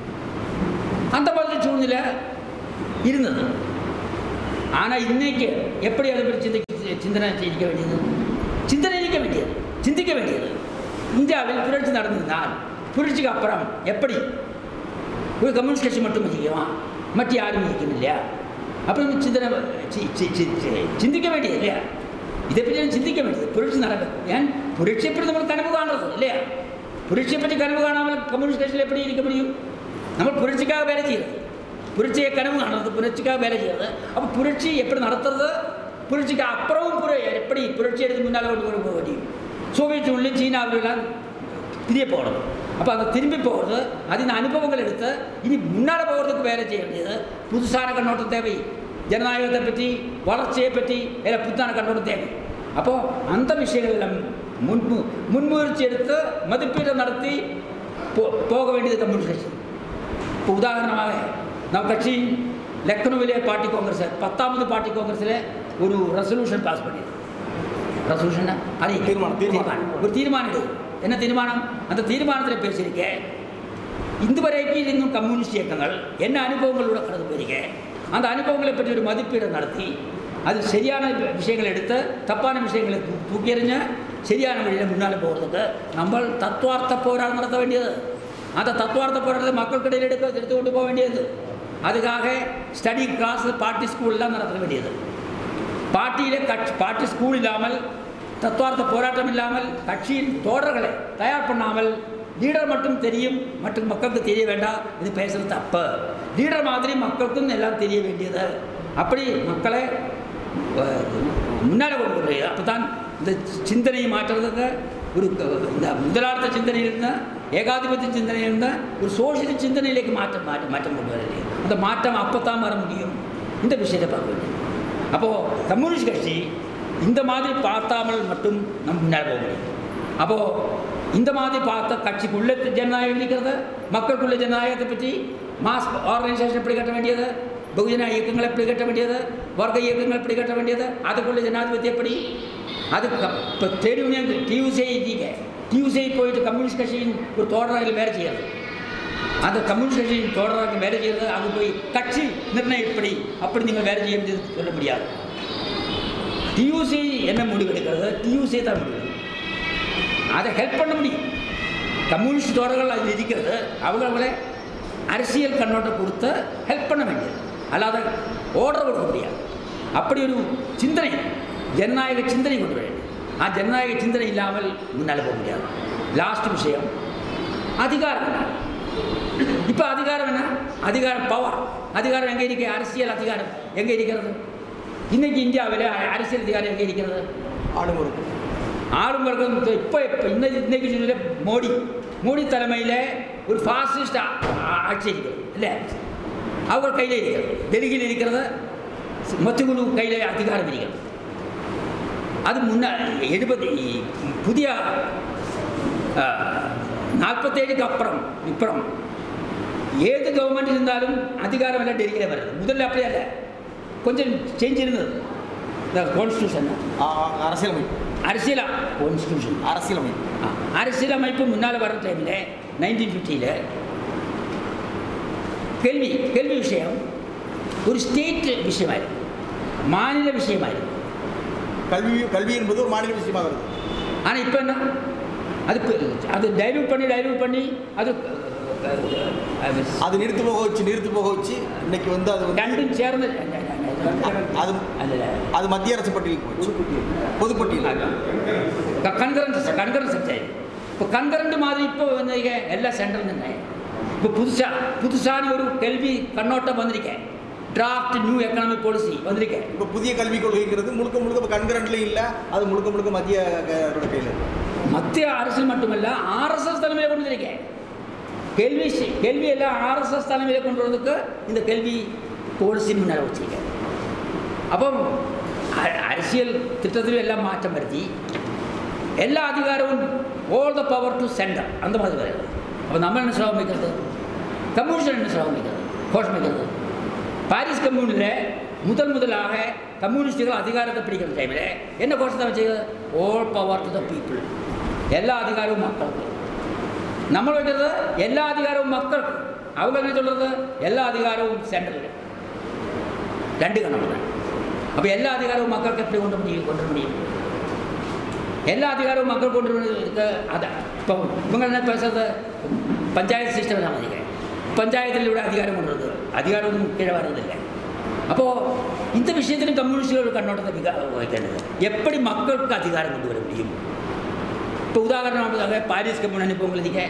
அந்த மாதிரி சூழ்நிலை இருந்தது ஆனால் இன்னைக்கு எப்படி அதை பற்றி சிந்திக்க சிந்தனை சிந்திக்க வேண்டியது சிந்தனை இருக்க வேண்டியது சிந்திக்க வேண்டியது இந்தியாவில் புரட்சி நடந்ததினால் புரட்சிக்கு அப்புறம் எப்படி ஒரு கம்யூனிஸ்ட் கட்சி மட்டும் வச்சுக்குமா மற்ற யாரும் இருக்கணும் இல்லையா அப்புறம் சிந்தனை சி- சி- சி- சி- சிந்திக்க வேண்டியது இல்லையா இதை பற்றி எல்லாம் சிந்திக்க வேண்டியது புரட்சி நடக்கும் ஏன் புரட்சியை பற்றி நம்ம கனவு காணுறது இல்லையா புரட்சியை பற்றி கனவு காணாமல் கம்யூனிஸ்ட் கட்சியில் எப்படி இருக்க முடியும் நம்ம புரட்சிக்காக வேலை செய்யறது புரட்சியை கனவு காணுறது புரட்சிக்காக வேலை செய்யறது அப்போ புரட்சி எப்படி நடத்துறது புரட்சிக்கு அப்புறமும் புர எப்படி புரட்சி எடுத்து முன்னால் கொண்டு கொண்டு போக முடியும் சோவியத் யூனியன் சீனாவிலாம் பிரிய போகிறது அப்போ அந்த திரும்பி போகிறது அதின் அனுபவங்கள் எடுத்து இனி முன்னால் போகிறதுக்கு வேலை செய்ய வேண்டியது புதுசான கண்ணோட்டம் தேவை ஜனநாயகத்தை பற்றி வளர்ச்சியை பற்றி இல்லை புத்தான கண்ணோட்டம் தேவை அப்போது அந்த விஷயங்கள் எல்லாம் முன்பு முன்முயற்சி எடுத்து மதிப்பீடு நடத்தி போ போக வேண்டியது கம்யூனிஸ்ட் கட்சி இப்போ உதாரணமாக நம்ம கட்சி லக்னோவிலே பார்ட்டி காங்கிரஸ் பத்தாவது பார்ட்டி காங்கிரஸில் ஒரு ரெசல்யூஷன் பாஸ் பண்ணியது ரெசல்யூஷன் அது தீர்மானம், தீர்மானம். ஒரு தீர்மானம் இது என்ன தீர்மானம் அந்த தீர்மானத்தில் பேசியிருக்கேன் இதுவரைக்கும் இன்னும் கம்யூனிஸ்ட் இயக்கங்கள் என்ன அனுபவங்களோட கடந்து போயிருக்கேன் அந்த அனுபவங்களை பற்றி ஒரு மதிப்பீடு நடத்தி அது சரியான விஷயங்களை எடுத்து தப்பான விஷயங்களை தூ- தூக்கி எறிஞ்ச சரியான வழியில் முன்னால் போகிறதுக்கு நம்ம தத்துவார்த்த போராட்டம் நடத்த வேண்டியது அந்த தத்துவார்த்த போராட்டத்தை மக்களுக்கிடையில் எடுக்க எடுத்து கொண்டு போக வேண்டியது அதுக்காக ஸ்டடி கிளாஸ் பார்ட்டி ஸ்கூல்லாம் நடத்த வேண்டியது பார்ட்டியில் கட்சி பார்ட்டி ஸ்கூல் இல்லாமல் தத்துவார்த்த போராட்டம் இல்லாமல் கட்சியின் தோழர்களை தயார் பண்ணாமல் லீடர் மட்டும் தெரியும் மற்றும் மக்களுக்கு தெரிய வேண்டாம் இது பேசுறது தப்பு லீடர் மாதிரி மக்களுக்கும் எல்லாம் தெரிய வேண்டியது அப்படி மக்களை அஹ், முன்னாடி கொண்டு வருவது அப்போ தான் இந்த சிந்தனையை மாற்றுறதுக்கு ஒரு க- இந்த முதலாளித்த சிந்தனையிலிருந்து ஏகாதிபத்திய சிந்தனையிலிருந்து ஒரு சோசியல் சிந்தனையிലേക്ക് மாற்றம் மாற்றம் மாற்றம் கொண்டு வரது அந்த மாற்றம் அப்போ தான் வர முடியும் இந்த விஷயத்தை பார்க்க வேண்டும் அப்போது கம்யூனிஸ்ட் கட்சி இந்த மாதிரி பார்த்தாமல் மட்டும் நம்ம முன்னாடி போக முடியும் அப்போது இந்த மாதிரி பார்த்த கட்சிக்குள்ளே ஜனநாயகம் இருக்கிறது மக்களுக்குள்ள ஜனநாயகத்தை பற்றி மாஸ் ஆர்கனைசேஷன் எப்படி கட்ட வேண்டியது பகுஜன இயக்கங்கள் எப்படி கட்ட வேண்டியது வர்க்க இயக்கங்கள் எப்படி கட்ட வேண்டியது அதுக்குள்ள ஜனாதிபதி எப்படி அது இப்போ ட்ரேட் யூனியன் டியூசிஐ இருக்கீங்க டியூசிஐ போயிட்டு கம்யூனிஸ்ட் கட்சியின் ஒரு தோழராக வேலை செய்யாது அந்த கம்யூனிஸ்ட் கட்சியின் தோழராக வேலை செய்கிறது அங்கே போய் கட்சி நிர்ணயம் எப்படி அப்படி நீங்கள் வேலை செய்ய முடியாது சொல்ல முடியாது டியூசி என்ன முடிவெடுக்கிறது டியூசி தான் முடிவெடுக்கிறது அதை ஹெல்ப் பண்ண முடியும் கம்யூனிஸ்ட் தோழர்கள் அதில் இருக்கிறது அவங்களே அரசியல் கண்ணோட்டம் கொடுத்து ஹெல்ப் பண்ண வேண்டியது அல்லாத ஓர்டர் கொடுக்க முடியாது அப்படி ஒரு சிந்தனை ஜனநாயக சிந்தனை கொண்டு வர வேண்டும் ஆ ஜனநாயக சிந்தனை இல்லாமல் முன்னால் போக முடியாது லாஸ்ட் விஷயம் அதிகாரம் என்ன இப்போ அதிகாரம் என்ன அதிகாரம் பவர் அதிகாரம் எங்கே இருக்கு அரசியல் அதிகாரம் எங்கே இருக்கிறது இன்னைக்கு இந்தியாவில் அரசியல் அதிகாரம் எங்கே இருக்கிறது ஆளும் இருக்கும் ஆளும் வர்க்கம் இப்போ இப்போ இன்னைக்கு இன்னைக்கு சொல்ல மோடி மோடி தலைமையில் ஒரு ஃபாசிஸ்ட் ஆட்சி இருக்கிறது இல்லை அவங்க கையில் இருக்கிறது டெல்லியில் இருக்கிறது மொத்தக்குழு கையில் அதிகாரம் இருக்கிறது அது முன்ன எழுபது புதிய நாற்பத்தேழுக்கு அப்புறம் இப்புறம் ஏது கவர்மெண்ட் இருந்தாலும் அதிகாரம் எல்லாம் டெல்லியில் வருது முதல்ல அப்படியே இல்லை கொஞ்சம் சேஞ்ச் இருந்தது இந்த கான்ஸ்டியூஷன் ஆ, அரசியலமைப்பு அரசியலா கான்ஸ்டியூஷன் அரசியலமைப்பு ஆ, அரசியலமைப்பு முன்னால் வர டைமில் நைன்டீன் ஃபிஃப்டியில் கேள்வி கேள்வி விஷயம் ஒரு ஸ்டேட் விஷயமாயிருக்கு மாநில விஷயமாயிருக்கு கல்வி கல்வி என்பது ஒரு மாநில விஷயமாக வருது ஆனால் இப்போ என்ன அது இப்ப- அது டைல்யூட் பண்ணி டைல்யூட் பண்ணி அது அது அது நிறுத்து போக வச்சு நிறுத்து போக வச்சு இன்னைக்கு வந்து அது வந்து ரெண்டும் சேர்ந்து அது அதில் அது மத்திய அரசு பட்டியலுக்கு போச்சு பொதுப்பட்டியல் கண்கரண்ட் கண்கரண்ட் சப்ஜெக்ட் இப்போ கண்கரண்ட் மாதிரி இப்போ வந்து இங்க எல்லா சென்ட்ரல் நின்று இப்போ புதுசாக புதுசான ஒரு கல்வி கண்ணோட்டம் வந்திருக்கேன் டிராஃப்ட் நியூ எக்கனாமிக் பாலிசி வந்திருக்கேன் இப்போ புதிய கல்விக் கொள்கைங்கிறது முழுக்க முழுக்க இப்போ கண்கரண்ட்லையும் இல்லை அது முழுக்க முழுக்க மத்திய க- அதோட கையில் இருக்கு மத்திய அரசில் மட்டுமல்ல ஆர்எஸ்எஸ் தலைமையில் கொண்டு வந்திருக்கேன் கேள்வி சி- கேள்வி எல்லாம் ஆர்எஸ்எஸ் தலைமையில் கொண்டு வரதுக்கு இந்த கல்வி பாலிசி முன்னேற வச்சிருக்கேன் அப்போ அ- அரசியல் திட்டத்திலும் எல்லாம் மாற்றம் வருத்தி எல்லா அதிகாரமும் all the power to centre அந்த மாதிரி வருது அப்போ நம்ம என்ன சுலபம் வைக்கிறது கம்யூனிஸ்ட் என்ன சுலபம் வைக்கிறது கோஷம் வைக்கிறது பாரிஸ் கம்யூனில் முதல் முதலாக கம்யூனிஸ்டுகள் அதிகாரத்தை பிடிக்கிற டைமில் என்ன கோஷத்தை வச்சுக்கிறது all power to the people எல்லா அதிகாரமும் மக்களுக்கு நம்ம வைக்கிறது எல்லா அதிகாரமும் மக்களுக்கு அவங்க என்ன சொல்கிறது எல்லா அதிகாரமும் சென்ட்ரல் ரெண்டு கணக்கு தான் அப்போ எல்லா அதிகாரமும் மக்களுக்கு எப்படி கொண்டு முடியும் கொண்டு வர முடியும் எல்லா அதிகாரமும் மக்கள் கொண்டு இருக்க அதை இப்போ இவங்க என்ன பேசுறது பஞ்சாயத்து சிஸ்டம் தான் அதிகம் பஞ்சாயத்தில் விட அதிகாரம் கொண்டு வருது அதிகாரம் கீழே வர்றதில்லை அப்போது இந்த விஷயத்திலும் கம்யூனிஸ்டில் ஒரு கண்ணோட்டத்தை மிக வைக்கிறது எப்படி மக்களுக்கு அதிகாரம் கொண்டு வர முடியும் இப்போ உதாரணமாக பாரிஸ் கம்யூனி இப்போ உங்களுக்கு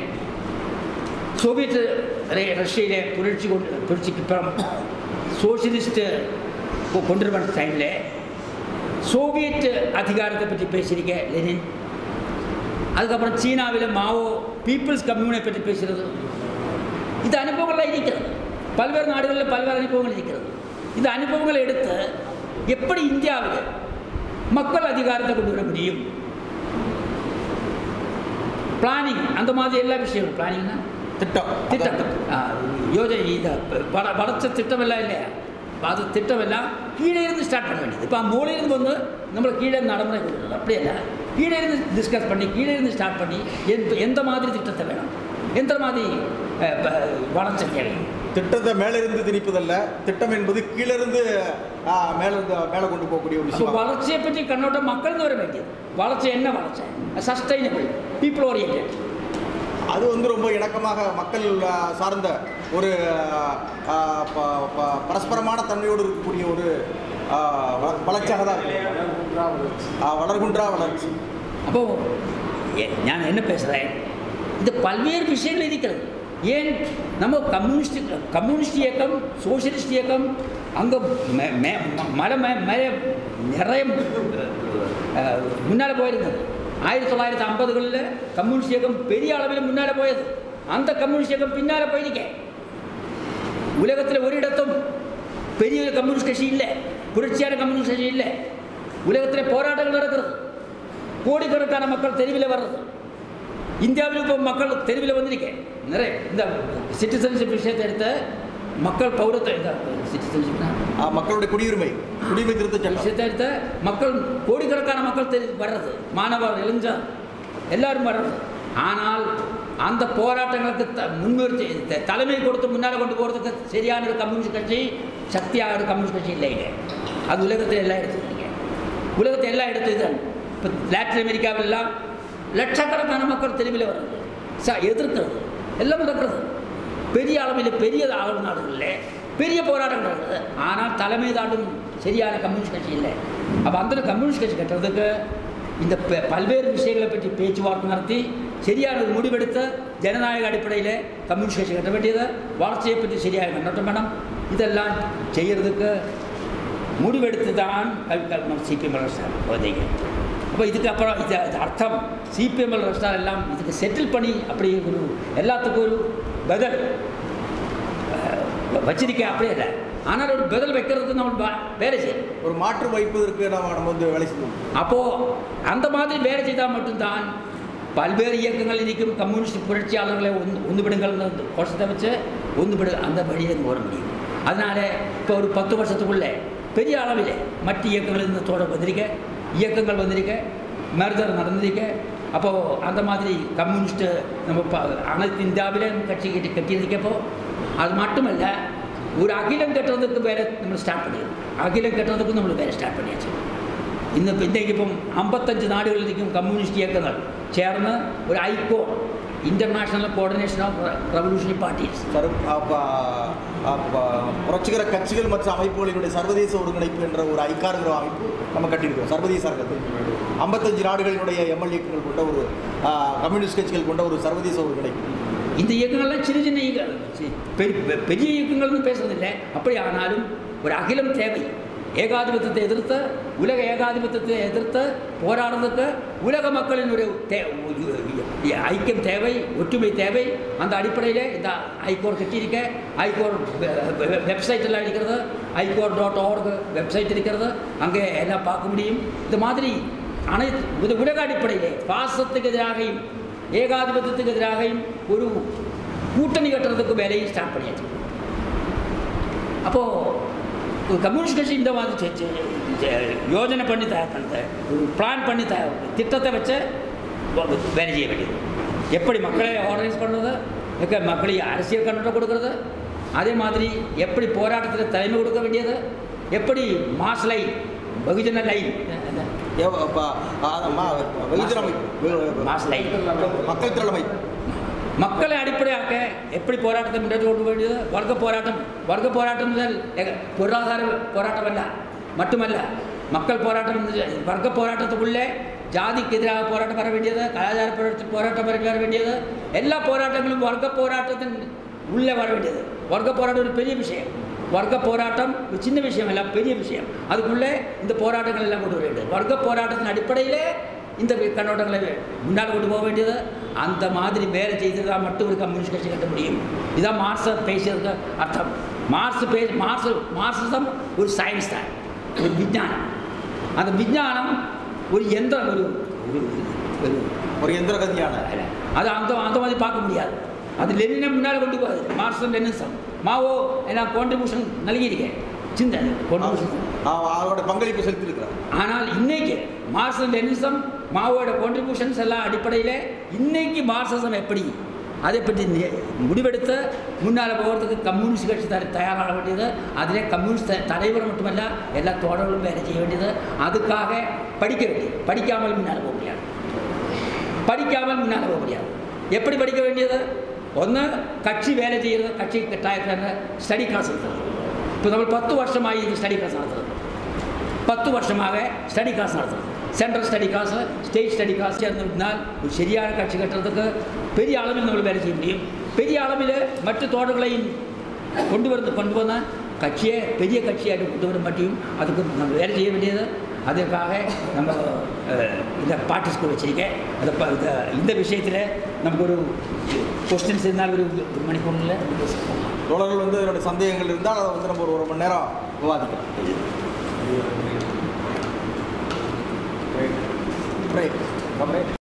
சோவியத் ர- ரஷ்யயிலே புரட்சி கொண்டு புரட்சிக்கு அப்புறம் சோசியலிஸ்ட்டு கொண்டு வந்த டைமில் சோவியத் அதிகாரத்தை பற்றி பேசியிருக்க லெனின் அதுக்கப்புறம் சீனாவில் மாவோ பீப்புள்ஸ் கம்யூனை பற்றி பேசுகிறது இந்த அனுபவங்கள்லாம் இருக்கிறது பல்வேறு நாடுகளில் பல்வேறு அனுபவங்கள் இருக்கிறது இந்த அனுபவங்களை எடுத்து எப்படி இந்தியாவில் மக்கள் அதிகாரத்தை கொண்டு வர முடியும் பிளானிங் அந்த மாதிரி எல்லா விஷயங்களும் பிளானிங்னா திட்டம் திட்டம் ஆ, யோஜனை இந்த வள வளர்ச்ச திட்டம் எல்லாம் இல்லையா அது திட்டம் எல்லாம் கீழே இருந்து ஸ்டார்ட் பண்ண வேண்டியது இப்போ மூலையில இருந்து வந்து நம்மளை கீழே இருந்து நடைமுறை கொண்டு வரணும் அப்படி இல்லை கீழே இருந்து டிஸ்கஸ் பண்ணி கீழே இருந்து ஸ்டார்ட் பண்ணி எந்த எந்த மாதிரி திட்டத்தை வேணும் எந்த மாதிரி அஹ், ப- வளர்ச்சி வேணும் திட்டத்தை மேலிருந்து திணிப்பதல்ல திட்டம் என்பது கீழிருந்து ஆ, மேலிருந்து மேலே கொண்டு போகக்கூடிய ஒரு அப்போ விஷயம் வளர்ச்சியை பற்றி கண்ணோட்டம் மக்கள் வர வேண்டியது வளர்ச்சி என்ன வளர்ச்சி சஸ்டைனபிள் பீப்புள் ஓரியன்ட் அது வந்து ரொம்ப இணக்கமாக மக்கள் ஆ, சார்ந்த ஒரு ஆ, ப- ப- பரஸ்பரமான தன்மையோடு இருக்கக்கூடிய ஒரு ஆ, வள- வளர்ச்சியாக தான் இருக்கு ஆ, வளர்குன்றா வளர்ச்சி அப்போ எ- நான் என்ன பேசுகிறேன் இது பல்வேறு விஷயங்கள் இருக்கிறது ஏன் நம்ம கம்யூனிஸ்ட் கம்யூனிஸ்ட் இயக்கம் சோசியலிஸ்ட் இயக்கம் அங்கே மலை மே- மேலே நிறைய அஹ், முன்னால் போயிருந்தது ஆயிரத்தி தொள்ளாயிரத்தி ஐம்பதுகளில் கம்யூனிஸ்ட் இயக்கம் பெரிய அளவில் முன்னால் போயது அந்த கம்யூனிஸ்ட் இயக்கம் பின்னால் போயிருக்கேன் உலகத்தில் ஒரு இடத்தும் பெரிய கம்யூனிஸ்ட் கட்சி இல்லை புரட்சியான கம்யூனிஸ்ட் கட்சி இல்லை உலகத்தில் போராட்டங்கள் நடக்கிறது கோடிக்கணக்கான மக்கள் தெருவில் வர்றது இந்தியாவில் இப்போ மக்கள் தெருவில் வந்திருக்கேன் நிறைய இந்த சிட்டிசன்ஷிப் விஷயத்தை எடுத்த மக்கள் பௌரத்தை சிட்டிசன்ஷிப்னா ஆ, மக்களுடைய குடியுரிமை குடியுரிமை திருத்த சட்டம் விஷயத்தை எடுத்த மக்கள் கோடிக்கணக்கான மக்கள் தெரி வர்றது மாணவர் இளைஞர் எல்லாரும் வர்றது ஆனால் அந்த போராட்டங்களுக்கு த முன்முயற்சி த- தலைமை கொடுத்து முன்னால் கொண்டு போகிறதுக்கு சரியான ஒரு கம்யூனிஸ்ட் கட்சி சக்தியாக ஒரு கம்யூனிஸ்ட் கட்சி இல்லை இங்க. அது உலகத்தில் எல்லாம் எடுத்துருக்கீங்க உலகத்தை எல்லாம் எடுத்து இதுதான் இப்போ லாட்டின் அமெரிக்காவிலெல்லாம் லட்சக்கணக்கான மக்கள் தெருவில் வர்றது ச எதிர்க்கிறது எல்லாம் நடக்கிறது பெரிய அளவில் பெரிய அளவு நாடுகளில் பெரிய போராட்டம் நடக்குது ஆனால் தலைமை தாண்டும் சரியான கம்யூனிஸ்ட் கட்சி இல்லை அப்போ அந்த கம்யூனிஸ்ட் கட்சி கட்டுறதுக்கு இந்த ப- பல்வேறு விஷயங்களை பற்றி பேச்சுவார்த்தை நடத்தி சரியான ஒரு முடிவெடுத்த ஜனநாயக அடிப்படையில் கம்யூனிஸ்ட் கட்சி கட்ட வேண்டியது வளர்ச்சியை பற்றி சரியாக கண்ணோட்டம் வேணும் இதெல்லாம் செய்யறதுக்கு முடிவெடுத்து தான் சிபிஎம் அரசார் வந்தீங்க அப்போ இதுக்கு அப்புறம் இது இது அர்த்தம் சிபிஎம் அரசார் எல்லாம் இதுக்கு செட்டில் பண்ணி அப்படி ஒரு எல்லாத்துக்கும் ஒரு பதில் அஹ், வச்சிருக்க அப்படியே இல்லை ஆனால் ஒரு பதில் வைக்கிறதுக்கு நம்ம வ- வேலை செய்யணும் ஒரு மாற்று வைப்பதற்கு நம்ம நம்ம வந்து வேலை செய்யணும் அப்போது அந்த மாதிரி வேலை செய்தால் மட்டும்தான் பல்வேறு இயக்கங்கள் இருக்கும் கம்யூனிஸ்ட் புரட்சியாளர்களை ஒன்று ஒன்றுபடுங்கள் கோஷத்தை வச்சு ஒன்றுபடு அந்த வழியில் ஓட முடியும் அதனால் இப்போ ஒரு பத்து வருஷத்துக்குள்ளே பெரிய அளவில் மற்ற இயக்கங்கள் இந்த தோட வந்திருக்க இயக்கங்கள் வந்திருக்க மருதர் நடந்திருக்க அப்போது அந்த மாதிரி கம்யூனிஸ்ட் நம்ம ப அனைத்து இந்தியாவிலே கட்சி கட்டி கட்டியிருக்கப்போ அது மட்டுமல்ல ஒரு அகிலம் கட்டுறதுக்கு வேலை நம்ம ஸ்டார்ட் பண்ணிடுது அகிலம் கட்டுறதுக்கும் நம்ம வேலை ஸ்டார்ட் பண்ணியாச்சு ഇന്ന് ഇന്നേക്ക് ഇപ്പം അമ്പത്തഞ്ച് നാടുകളിലേക്കും കമ്മ്യൂണിസ്റ്റ് ഇയക്കങ്ങൾ ചേർന്ന് ഒരു ഐക്കോ international coordination of revolutionary parties சரு அப்ப, அப்ப, புரட்சிகர கட்சிகள் மற்றும் அமைப்புகளினுடைய சர்வதேச ஒருங்கிணைப்பு என்ற ஒரு ஐக்காருங்கிற அமைப்பு நம்ம கட்டியிருக்கோம் சர்வதேச அரங்கத்தில் ஐம்பத்தஞ்சு நாடுகளினுடைய எம்எல்ஏக்கள் கொண்ட ஒரு ஆ, கம்யூனிஸ்ட் கட்சிகள் கொண்ட ஒரு சர்வதேச ஒருங்கிணைப்பு இந்த இயக்கங்கள்லாம் சின்ன சின்ன இயக்க சி- பெரிய பெ- பெரிய இயக்கங்கள்னு பேசுறதில்லை அப்படி ஆனாலும் ஒரு அகிலம் தேவை ஏகாதிபத்தியத்தை எதிர்த்த உலக ஏகாதிபத்தியத்தை எதிர்த்த போராடுறதுக்கு உலக மக்களின் ஒரு தே ஐக்கியம் தேவை ஒற்றுமை தேவை அந்த அடிப்படையில் இந்த ஐகோர் கட்டியிருக்க ஐகோர் வெப்சைட் எல்லாம் இருக்கிறது ஐகோர் டாட் ஆர்க் வெப்சைட் இருக்கிறது அங்கே எல்லாம் பார்க்க முடியும் இந்த மாதிரி அனைத்து இது உலக அடிப்படையிலே பாசத்துக்கு எதிராகவும் ஏகாதிபத்தியத்துக்கு எதிராகவும் ஒரு கூட்டணி கட்டுறதுக்கு வேலையை ஸ்டார்ட் பண்ணியாச்சு அப்போது கம்யூனிஸ்ட் கட்சி இந்த மாதிரி செ- செ- செ- யோஜனை பண்ணி தயார் பண்ணத ஒரு பிளான் பண்ணி த திட்டத்தை வச்சு வ- வேலை செய்ய வேண்டியது எப்படி மக்களை ஆர்கனைஸ் பண்ணுறது எக்க மக்களை அரசியல் கண்ணோட்டம் கொடுக்கறது அதே மாதிரி எப்படி போராட்டத்தில் தலைமை கொடுக்க வேண்டியது எப்படி மாஸ் லைன் பகுஜன லைன் ஏவ- அப்ப, ஆ, ம- வெகுஜன அமைப்பு மாஸ் லைன் மக்கள் திரள் அமைப்பு மக்களை அடிப்படையாக்க எப்படி போராட்டத்தை முன்னேற்றி கொண்டு வேண்டியது வர்க்க போராட்டம் வர்க்க போராட்டம் முதல் எக- பொருளாதார போராட்டம் அல்ல மட்டுமல்ல மக்கள் போராட்டம் இருந்துச்சு. வர்க்க போராட்டத்துக்குள்ளே ஜாதிக்கு எதிராக போராட்டம் வர வேண்டியது கலாச்சார போராட்ட போராட்டம் வர வர வேண்டியது எல்லா போராட்டங்களும் வர்க்க போராட்டத்தின் உள்ளே வர வேண்டியது வர்க்க போராட்டம் ஒரு பெரிய விஷயம் வர்க்க போராட்டம் ஒரு சின்ன விஷயம் இல்லை பெரிய விஷயம் அதுக்குள்ளே இந்த போராட்டங்கள் எல்லாம் கொண்டு வர வேண்டியது வர்க்க போராட்டத்தின் அடிப்படையிலே இந்த கண்ணோட்டங்களை முன்னால் கொண்டு போக வேண்டியது அந்த மாதிரி வேலை செய்ததாக மட்டும் ஒரு கம்யூனிஸ்ட் கட்சி கட்ட முடியும் இதான் மார்க்ஸை பேசுறதுக்கு அர்த்தம் மார்க்ஸ் பே மார்க்ஸ் மார்க்சிசம் ஒரு சயின்ஸ் தான் ஒரு விஞ்ஞானம் அந்த விஞ்ஞானம் ஒரு எந்திரம் ஒரு ஒரு ஒரு ஒரு எந்திரகதியான அது அந்த அந்த மாதிரி பார்க்க முடியாது அது லெனினை முன்னால் கொண்டு போகாது மார்க்சம் லெனிசம் மாவோ எல்லாம் கான்ட்ரிபியூஷன் நல்கியிருக்கேன் சிந்தனை கான்ட்ரிபியூஷன் ஆ- அவரோட பங்களிப்பு செலுத்தியிருக்கிறார் ஆனால் இன்னைக்கு மார்க்சம் லெனிசம் மாவோட கான்ட்ரிபியூஷன்ஸ் எல்லாம் அடிப்படையில் இன்னைக்கு மார்க்சிசம் எப்படி அதை பற்றி நி- முடிவெடுத்து முன்னால் போகிறதுக்கு கம்யூனிஸ்ட் கட்சி தர தயாராக வேண்டியது அதிலே கம்யூனிஸ்ட் த- தலைவர் மட்டுமல்ல எல்லா தோழர்களும் வேலை செய்ய வேண்டியது அதுக்காக படிக்க வேண்டியது படிக்காமல் முன்னால் போக முடியாது படிக்காமல் முன்னால் போக முடியாது எப்படி படிக்க வேண்டியது ஒன்று கட்சி வேலை செய்கிறது கட்சி டயத்தில் ஸ்டடி கிளாஸ் நடத்துறது இப்போ நம்ம பத்து வருஷமாகி இது ஸ்டடி கிளாஸ் நடத்துறது பத்து வருஷமாக ஸ்டடி கிளாஸ் நடத்துறது central study class state study class சேர்ந்திருந்தால் ஒரு சரியான கட்சி கட்டுறதுக்கு பெரிய அளவில் நம்ம வேலை செய்ய முடியும் பெரிய அளவில் மற்ற தோட்டங்களையும் கொண்டு வந்து கொண்டு வந்தால் கட்சியை பெரிய கட்சியாக கொண்டு வர மாட்டியும் அதுக்கு நம்ம வேலை செய்ய வேண்டியது அதற்காக நம்ம அஹ், இந்த பாட்டு ஸ்கூல் வச்சிருக்கேன் அதை ப- இந்த- இந்த விஷயத்தில் நமக்கு ஒரு கொஸ்டின்ஸ் இருந்தால் ஒரு ஒரு மணிக்கூரில் தோழர்கள் வந்து என்னுடைய சந்தேகங்கள் இருந்தால் அதை வந்து நம்ம ஒரு ஒரு மணி நேரம் விவாதிக்கலாம் Break. Break.